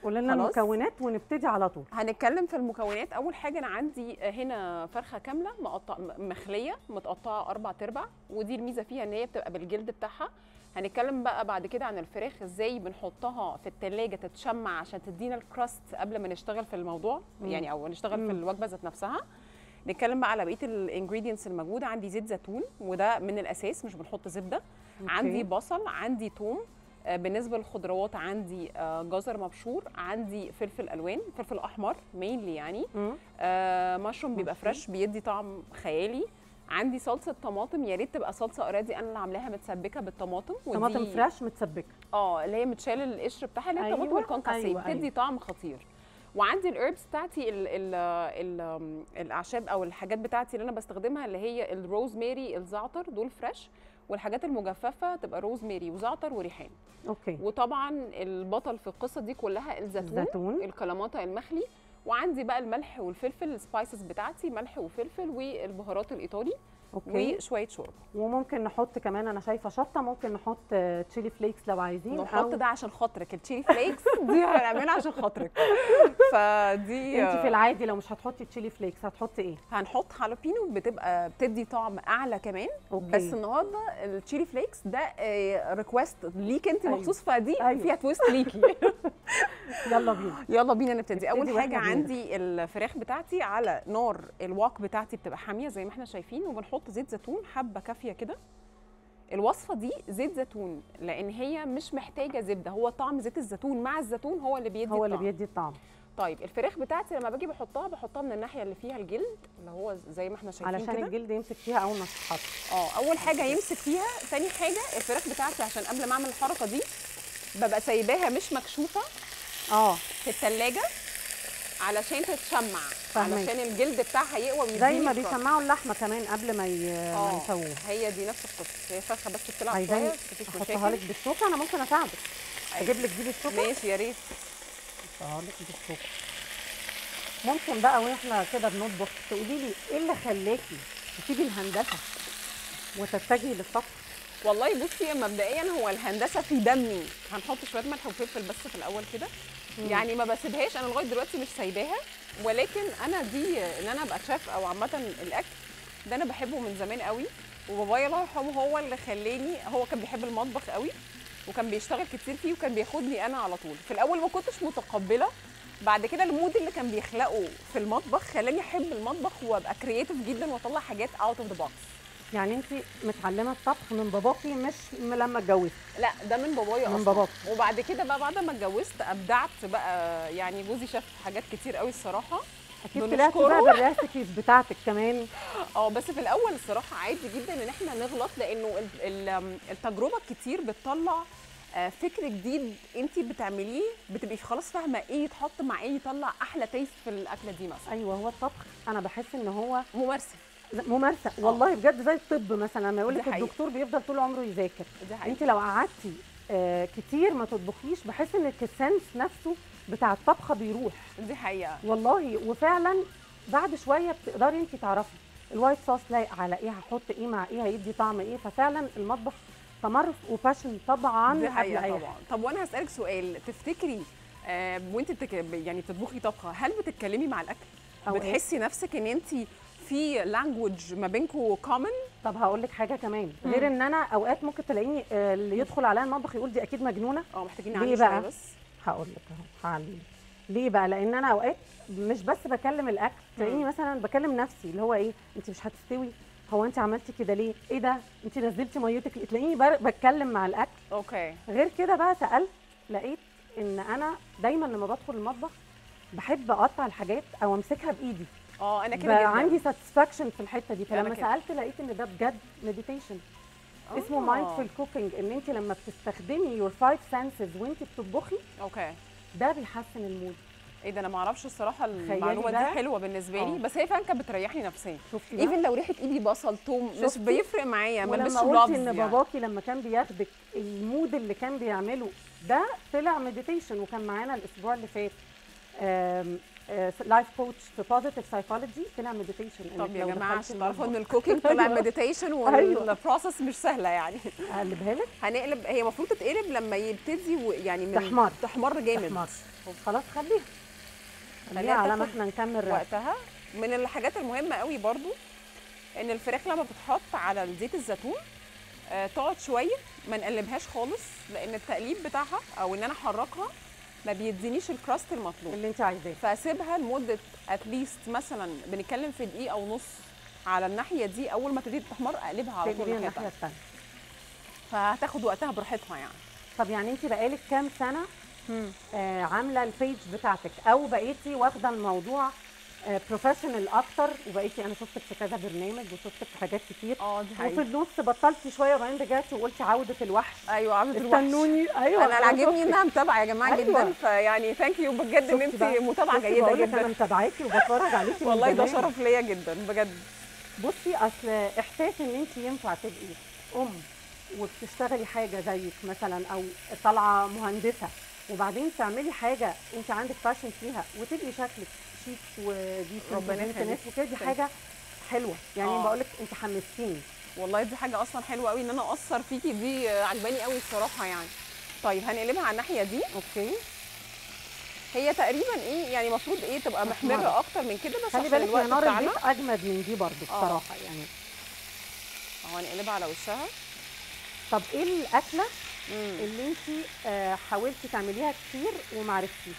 قولي لنا خلاص. المكونات ونبتدي على طول هنتكلم في المكونات اول حاجه انا عندي هنا فرخه كامله مقطع مخليه متقطعه اربع تربع ودي الميزه فيها ان هي بتبقى بالجلد بتاعها هنتكلم بقى بعد كده عن الفراخ ازاي بنحطها في التلاجة تتشمع عشان تدينا الكراست قبل ما نشتغل في الموضوع مم. يعني او نشتغل مم. في الوجبه ذات نفسها نتكلم بقى على بقيه الانجريدينتس الموجوده عندي زيت زيتون وده من الاساس مش بنحط زبده أوكي. عندي بصل عندي توم آه، بالنسبه للخضروات عندي آه، جزر مبشور عندي فلفل الوان فلفل احمر مينلي يعني مم. آه مشروم بيبقى أوكي. فريش بيدي طعم خيالي عندي صلصه طماطم يا ريت تبقى صلصه اوريدي انا اللي عاملاها متسبكه بالطماطم ودي- طماطم فريش متسبكه اه اللي هي متشال القشر بتاعها اللي هي الطماطم أيوة، الكونكاسيه أيوة، بتدي أيوة. طعم خطير وعندي الهربس بتاعتي ال ال ال الاعشاب او الحاجات بتاعتي اللي انا بستخدمها اللي هي الروزماري الزعتر دول فريش والحاجات المجففه تبقى روزماري وزعتر وريحان اوكي وطبعا البطل في القصه دي كلها الزيتون الزيتون الكلاماتا المخلي وعندي بقى الملح والفلفل السبايسز بتاعتي ملح وفلفل والبهارات الايطالي اوكي وشويه شوربه وممكن نحط كمان انا شايفه شطه ممكن نحط آه، تشيلي فليكس لو عايزين نحط ده عشان خاطرك التشيلي فليكس دي هنعملها عشان خاطرك فدي انت في العادي لو مش هتحطي تشيلي فليكس هتحطي ايه هنحط هالوبينو بتبقى بتدي طعم اعلى كمان أوكي. بس النهارده التشيلي فليكس ده ريكوست ليك انت أيوة. مخصوص فدي أيوة. فيها تويست ليكي يلا بينا يلا بينا نبتدي اول نبتدي حاجه وإحنا عندي الفراخ بتاعتي على نار الواك بتاعتي بتبقى حاميه زي ما احنا شايفين وبنحط زيت زيتون حبه كافيه كده الوصفه دي زيت زيتون لان هي مش محتاجه زبده هو طعم زيت الزيتون مع الزيتون هو اللي بيدي هو اللي الطعم. بيدي الطعم طيب الفراخ بتاعتي لما باجي بحطها بحطها من الناحيه اللي فيها الجلد اللي هو زي ما احنا شايفين علشان كده الجلد يمسك فيها اول ما تتحط اه اول حاجه يمسك فيها ثاني حاجه الفراخ بتاعتي عشان قبل ما اعمل الحركه دي ببقى سايباها مش مكشوفه اه في التلاجة علشان تتشمع فاهمك. علشان الجلد بتاعها يقوى زي ويديني ما الكرامة. بيسمعوا اللحمه كمان قبل ما ي- ما اه يسووها هي دي نفس القصه هي فرخه بس بتلعب عايزاني شويه مفيش احطها لك مشاكل بالشوكه انا ممكن اساعدك اجيب لك دي بالشوكه ماشي يا ريت احطها لك بالشوكه ممكن بقى واحنا كده بنطبخ تقولي لي ايه اللي خلاكي تسيبي الهندسه وتتجهي للطبخ والله بصي مبدئيا هو الهندسه في دمي هنحط شويه ملح وفلفل بس في الاول كده مم. يعني ما بسيبهاش انا لغايه دلوقتي مش سايباها ولكن انا دي ان انا ابقى شيف او عامه الاكل ده انا بحبه من زمان قوي وبابايا الله يرحمه هو اللي خلاني هو كان بيحب المطبخ قوي وكان بيشتغل كتير فيه وكان بياخدني انا على طول في الاول ما كنتش متقبله بعد كده المود اللي كان بيخلقه في المطبخ خلاني احب المطبخ وابقى كرييتيف جدا واطلع حاجات اوت اوف ذا بوكس يعني انت متعلمه الطبخ من باباكي مش من لما اتجوزتي لا ده من بابايا من اصلا باباكي وبعد كده بقى بعد ما اتجوزت ابدعت بقى يعني جوزي شاف حاجات كتير قوي الصراحه اكيد بنشكره. طلعتي بقى بالريسيبيز بتاعتك كمان اه بس في الاول الصراحه عادي جدا ان احنا نغلط لانه ال- ال- التجربه الكتير بتطلع آه، فكر جديد انت بتعمليه بتبقي خلاص فاهمه ايه يتحط مع ايه يطلع احلى تيست في الاكله دي مثلا ايوه هو الطبخ انا بحس ان هو ممارسه ممارسه والله بجد زي الطب مثلا لما يقول دي لك حقيقة. الدكتور بيفضل طول عمره يذاكر دي حقيقة انت لو قعدتي آه كتير ما تطبخيش بحس ان السنس نفسه بتاع الطبخه بيروح دي حقيقه والله وفعلا بعد شويه بتقدري انت تعرفي الوايت صوص لايق على ايه هحط ايه مع ايه هيدي طعم ايه ففعلا المطبخ تمرس وباشن طبعا دي قبل حقيقه اي طبعا حاجه طب وانا هسالك سؤال تفتكري آه وانت بتك... يعني بتطبخي طبخه هل بتتكلمي مع الاكل أو إيه؟ بتحسي نفسك ان انت في لانجوج ما بينكم كومن طب هقول لك حاجه كمان مم. غير ان انا اوقات ممكن تلاقيني آه، اللي يدخل عليا المطبخ يقول دي اكيد مجنونه اه محتاجين ليه نعلي بقى؟ شويه بس هقول لك اهو هعلم ليه بقى لان انا اوقات مش بس بكلم الاكل تلاقيني مم. مثلا بكلم نفسي اللي هو ايه انت مش هتستوي هو انت عملتي كده ليه ايه ده انت نزلتي ميتك ليه؟ تلاقيني بر- بتكلم مع الاكل اوكي غير كده بقى سالت لقيت ان انا دايما لما بدخل المطبخ بحب اقطع الحاجات او امسكها بايدي اه انا كده بقى جدا عندي ساتسفاكشن في الحته دي أنا فلما كده. سالت لقيت ان ده بجد مديتيشن آه. اسمه مايندفول كوكينج ان انت لما بتستخدمي يور فايف سنسز وانت بتطبخي اوكي ده بيحسن المود ايه ده انا ما اعرفش الصراحه تخيلي المعلومه دي بقى. حلوه بالنسبه لي آه. بس هي فعلا كانت بتريحني نفسيا شفتي بقى؟ ايفن لو ريحه ايدي بصل توم مش شفتي؟ بيفرق معايا ما بلبسش ولما قلتي جلافز ان يعني. باباكي لما كان بياخدك المود اللي كان بيعمله ده طلع مديتيشن وكان معانا الاسبوع اللي فات لايف كوتش في بوزيتيف سايكولوجي طلع مديتيشن طب يا جماعه عشان تعرفوا ان الكوكينج طلع أيوة. مديتيشن أيوة. والبروسس مش سهله يعني اقلبها لك هنقلب هي المفروض تتقلب لما يبتدي و- يعني من تحمر. تحمر جامد تحمر خلاص خليها خليها خليها على ما تاخد احنا نكمل رق وقتها من الحاجات المهمه قوي برضو ان الفراخ لما بتتحط على زيت الزيتون آه تقعد شويه ما نقلبهاش خالص لان التقليب بتاعها او ان انا احركها ما بيدينيش الكراست المطلوب اللي انت عايزاه فاسيبها لمده اتليست مثلا بنتكلم في دقيقه ونص على الناحيه دي اول ما تبتدي تحمر اقلبها على طول تقلبيها الناحيه الناحيه التانية. الثانيه فهتاخد وقتها براحتها يعني طب يعني انت بقالك كام سنه آه عامله البيج بتاعتك او بقيتي واخده الموضوع بروفيشنال اكتر وبقيتي انا شفتك في كذا برنامج وشفتك في حاجات كتير اه دي وفي حقيقة النص بطلتي شويه وبعدين رجعتي وقلتي عوده الوحش ايوه عامله الوحش استنوني ايوه انا عاجبني شفتك. انها متابعه يا جماعه أيوة. جدا فيعني ثانك يو بجد ان شفتي انت بقى؟ متابعه شفتي جيده بقول لك انا جدا متابعاكي وبتفرج عليكي من والله ده زمان. شرف ليا جدا بجد بصي اصل احساس ان انت ينفع تبقي ام وبتشتغلي حاجه زيك مثلا او طالعه مهندسه وبعدين تعملي حاجه انت عندك باشن فيها وتبقي شكلك شيك ودي ربنا بنت يخليك. ناس وكده دي Thank حاجه حلوه يعني آه. بقول لك انت حمستيني والله دي حاجه اصلا حلوه قوي ان انا اثر فيكي دي آه، عجباني قوي الصراحه يعني طيب هنقلبها على الناحيه دي اوكي هي تقريبا ايه يعني المفروض ايه تبقى محمره محمرة. اكتر من كده بس خلي عشان بالك الوقت يا نار بتاعنا البيت اجمد من دي برضو آه. بصراحه يعني اهو هنقلبها على وشها طب ايه الاكله مم. اللي انت آه حاولتي تعمليها كتير وما عرفتيش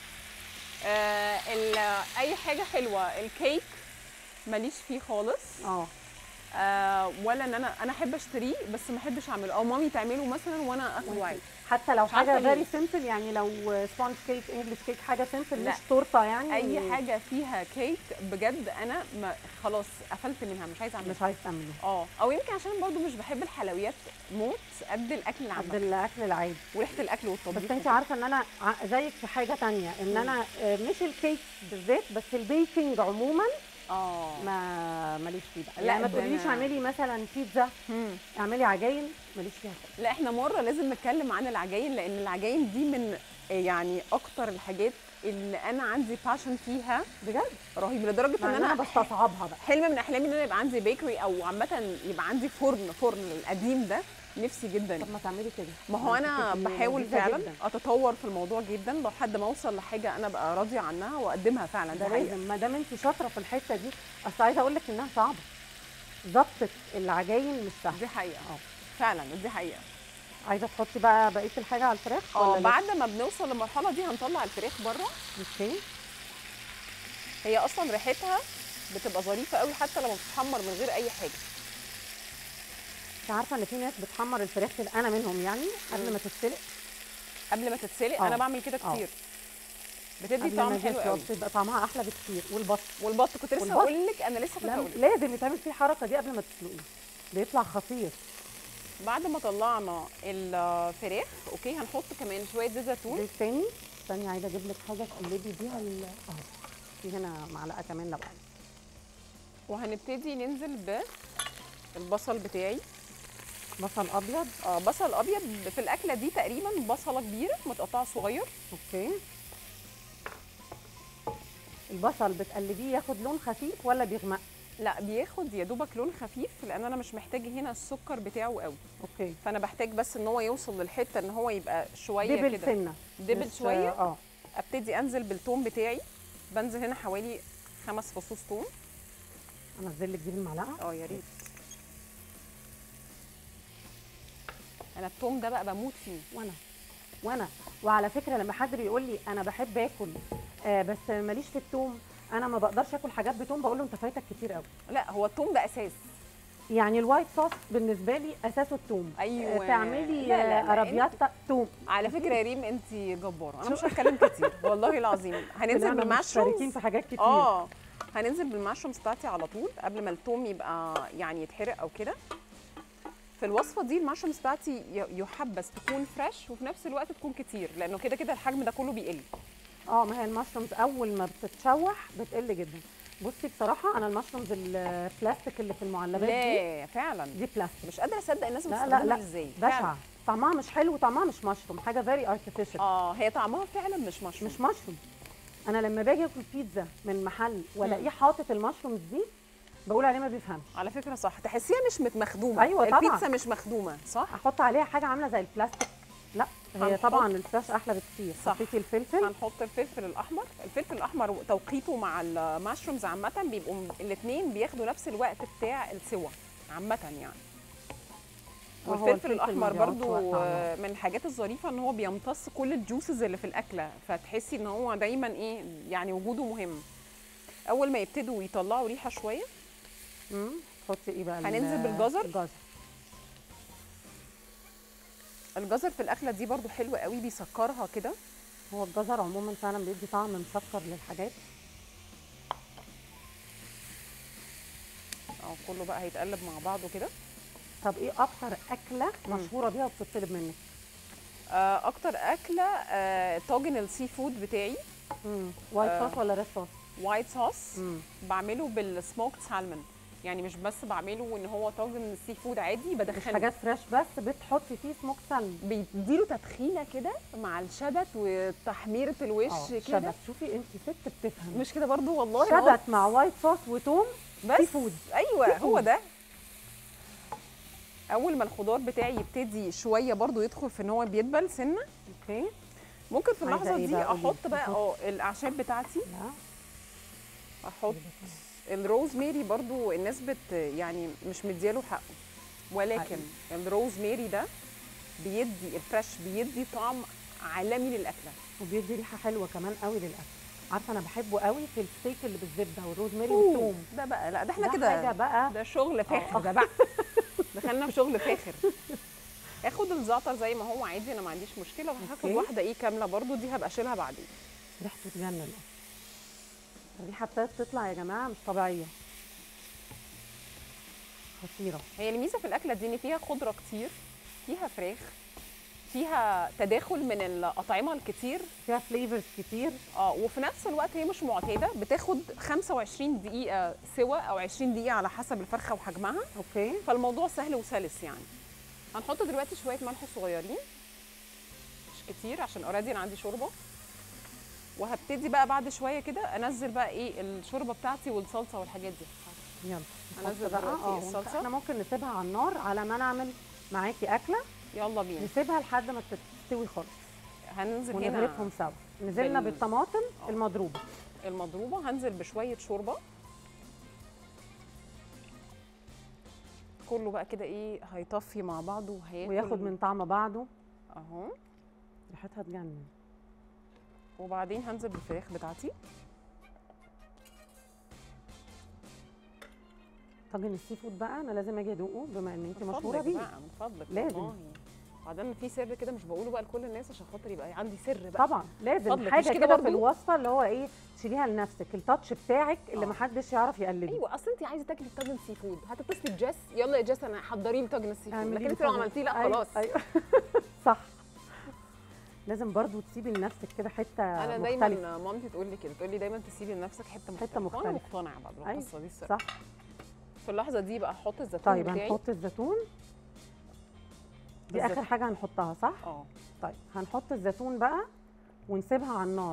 آه ال- اي حاجه حلوه الكيك ماليش فيه خالص اه آه ولا ان انا انا احب اشتريه بس ما احبش اعمله او مامي تعمله مثلا وانا اخده عادي حتى لو مش عارفة حاجه ليه. فيري سمبل يعني لو سبونج كيك انجلش كيك حاجه سمبل لا. مش تورته يعني اي حاجه فيها كيك بجد انا ما خلاص قفلت منها مش عايزه اعملها مش عايز تعمله اه او يمكن عشان برضو مش بحب الحلويات موت قد الاكل قد العامه الاكل العادي وريحه الاكل والطبيخ بس انت عارفه ان انا ع- زيك في حاجه تانية ان انا آه، مش الكيك بالذات بس البيكنج عموما اه ما ماليش فيه بقى لا، يعني ما ده تقوليش أنا- اعملي مثلا بيتزا مم. اعملي عجاين ماليش فيها خالص. لا احنا مره لازم نتكلم عن العجاين لان العجاين دي من يعني اكتر الحاجات اللي انا عندي باشن فيها بجد رهيب لدرجه مع ان ان انا انا بستصعبها بقى حلم من احلامي ان انا يبقى عندي بيكري او عامه يبقى عندي فرن فرن القديم ده نفسي جدا طب ما تعملي كده ما هو يعني انا فكرة بحاول لذيذة فعلا جداً. اتطور في الموضوع جدا لحد ما اوصل لحاجه انا ابقى راضيه عنها واقدمها فعلا ده دي حقيقة. لازم ما دام انت شاطره في الحته دي اصل عايزه اقول لك انها صعبه ظبطه العجاين مش سهله دي حقيقه اه. فعلا دي حقيقه عايزه تحطي بقى بقيه الحاجه على الفراخ اه ولا لسه؟ بعد ما بنوصل للمرحله دي هنطلع الفراخ بره اوكي هي اصلا ريحتها بتبقى ظريفه قوي حتى لما بتتحمر من غير اي حاجه انت عارفه ان في ناس بتحمر الفراخ كده انا منهم يعني قبل مم. ما تتسلق قبل ما تتسلق اه. انا بعمل كده اه. كتير بتدي قبل ما طعم اجي حلو أسلق قوي بتبقى طعمها احلى بكتير والبط والبط كنت لسه والبط. هقول لك انا لسه كنت لا هقول لك لازم يتعمل فيه الحركه دي قبل ما تسلقيه بيطلع خطير بعد ما طلعنا الفراخ اوكي هنحط كمان شويه زيت زيتون زيت تاني استني عايزه اجيب لك حاجه تقلبي بيها ال- اهو في هنا معلقه كمان لو عايزه وهنبتدي ننزل بالبصل بتاعي بصل ابيض اه بصل ابيض في الاكله دي تقريبا بصله كبيره متقطعه صغير اوكي البصل بتقلبيه ياخد لون خفيف ولا بيغمق لا بياخد يا دوبك لون خفيف لان انا مش محتاج هنا السكر بتاعه قوي اوكي فانا بحتاج بس ان هو يوصل للحته ان هو يبقى شويه دبل كده سنه دبل مش- شويه اه ابتدي انزل بالثوم بتاعي بنزل هنا حوالي خمس فصوص ثوم انزل لك دي بالمعلقه اه يا ريت انا الثوم ده بقى بموت فيه وانا وانا وعلى فكره لما حد بيقول لي انا بحب اكل آه بس ماليش في التوم انا ما بقدرش اكل حاجات بتوم بقول له انت فايتك كتير قوي لا هو الثوم ده اساس يعني الوايت صوص بالنسبه لي اساسه التوم أيوة. آه تعملي لا، لا، لا، آه، ارابياتا توم على فكره يا ريم انت جباره انا مش هتكلم كتير والله العظيم هننزل طلعنا مشتركين بالمشرومز في حاجات كتير اه هننزل بالمشرومز بتاعتي على طول قبل ما التوم يبقى يعني يتحرق او كده في الوصفه دي المشرومز بتاعتي ي- يحبذ تكون فريش وفي نفس الوقت تكون كتير لانه كده كده الحجم ده كله بيقل اه ما هي المشرومز اول ما بتتشوح بتقل جدا بصي بصراحه انا المشرومز البلاستيك اللي في المعلبات دي لا فعلا دي بلاستيك مش قادره اصدق الناس لا لا بتستخدمها لا ازاي فعلاً. بشعه طعمها مش حلو طعمها مش مشروم حاجه فيري ارتفيشال اه هي طعمها فعلا مش مشروم مش مشروم انا لما باجي اكل بيتزا من محل والاقيه حاطط المشرومز دي بقول عليه ما بيفهمش على فكره صح تحسيها مش متمخدومه أيوة طبعاً. البيتزا مش مخدومه صح احط عليها حاجه عامله زي البلاستيك لا هي هنحط- طبعا الفراش احلى بكتير صح. حطيتي الفلفل هنحط الفلفل الاحمر الفلفل الاحمر توقيته مع الماشرومز عامه بيبقوا الاثنين بياخدوا نفس الوقت بتاع السوا عامه يعني وهو والفلفل الفلفل ما الاحمر بيقعدش برضو وقت على آه، من الحاجات الظريفه ان هو بيمتص كل الجوسز اللي في الاكله فتحسي ان هو دايما ايه يعني وجوده مهم اول ما يبتدوا يطلعوا ريحه شويه مم. تحطي ايه بقى ال- هننزل بالجزر؟ الجزر الجزر في الاكله دي برضو حلو قوي بيسكرها كده هو الجزر عموما فعلا بيدي طعم مسكر للحاجات اه كله بقى هيتقلب مع بعضه كده طب ايه اكتر اكله مم. مشهوره بيها وبتطلب منك آه، اكتر اكله آه، طاجن السي فود بتاعي وايت آه. صوص ولا ريد صوص وايت صوص مم. بعمله بالسموكد سالمون يعني مش بس بعمله ان هو طاجن سي فود عادي مش بدخله حاجات فريش بس بتحطي فيه سموك سالمون بيديله تدخينه كده مع الشبت وتحميره الوش اه كده شبت شوفي انت ست بتفهم مش كده برضو والله هو شبت مع وايت صوص وتوم بس سي فود. ايوه سي هو فود. ده اول ما الخضار بتاعي يبتدي شويه برضو يدخل في ان هو بيدبل سنه اوكي ممكن في عايزة اللحظه إيه دي بقى؟ قولي. احط بقى نحط. اه الاعشاب بتاعتي لا احط الروزميري برضو الناس بت يعني مش مدياله حقه ولكن حقيقي. الروزميري ده بيدي الفريش بيدي طعم عالمي للاكله وبيدي ريحه حلوه كمان قوي للاكل عارفه انا بحبه قوي في الستيك اللي بالزبده والروزماري أوه، والثوم ده بقى لا ده احنا ده كده حاجه بقى ده شغل فاخر ده بقى دخلنا في شغل فاخر اخد الزعتر زي ما هو عادي انا ما عنديش مشكله وهاخد أوكي. واحده ايه كامله برضو دي هبقى اشيلها بعدين ريحته تجنن أصلاً. الريحه ابتدت تطلع يا جماعه مش طبيعيه خطيره هي الميزه في الاكله دي ان فيها خضره كتير فيها فراخ فيها تداخل من الاطعمه الكتير فيها فليفرز كتير اه وفي نفس الوقت هي مش معتاده بتاخد 25 دقيقه سوا او 20 دقيقه على حسب الفرخه وحجمها اوكي فالموضوع سهل وسلس يعني هنحط دلوقتي شويه ملح صغيرين مش كتير عشان اوريدي انا عندي شوربه وهبتدي بقى بعد شويه كده انزل بقى ايه الشوربه بتاعتي والصلصه والحاجات دي يلا هنزل نحط بقى دلوقتي اه الصلصة. احنا ممكن نسيبها على النار على ما نعمل معاكي اكله يلا بينا نسيبها لحد ما تستوي خالص هننزل ونغرفهم هنا سوا نزلنا بال- بالطماطم آه. المضروبه المضروبه هنزل بشويه شوربه كله بقى كده ايه هيطفي مع بعضه وهياكل وياخد من طعم بعضه اهو ريحتها تجنن وبعدين هنزل بالفراخ بتاعتي طاجن السي فود بقى انا لازم اجي ادوقه بما ان انت من مشهوره فضلك بيه بقى من فضلك لازم. والله. بعدين في سر كده مش بقوله بقى لكل الناس عشان خاطر يبقى عندي سر بقى طبعا لازم فضلك، مش حاجه كده كده في برضو؟ الوصفه اللي هو ايه تشيليها لنفسك التاتش بتاعك اللي آه. محدش يعرف يقلده ايوه اصل انت عايزه تاكلي طاجن سي فود هتتصلي بجاس يلا يا جاس انا حضري لي طاجن السي فود اعملي لكن لي انت لو طاجن. عملتيه لا أيوة، خلاص ايوه صح لازم برضو تسيبي لنفسك كده حته انا مختلفه دايما مامتي تقول لي كده تقول لي دايما تسيبي لنفسك حته مختلفه وانا مختلفة. مقتنعه بقى أيوة، بالقصه دي الصراحه صح في اللحظه دي بقى احط الزيتون طيب بتاعي هنحط الزيتون دي بالزيت- اخر حاجه هنحطها صح اه طيب هنحط الزيتون بقى ونسيبها على النار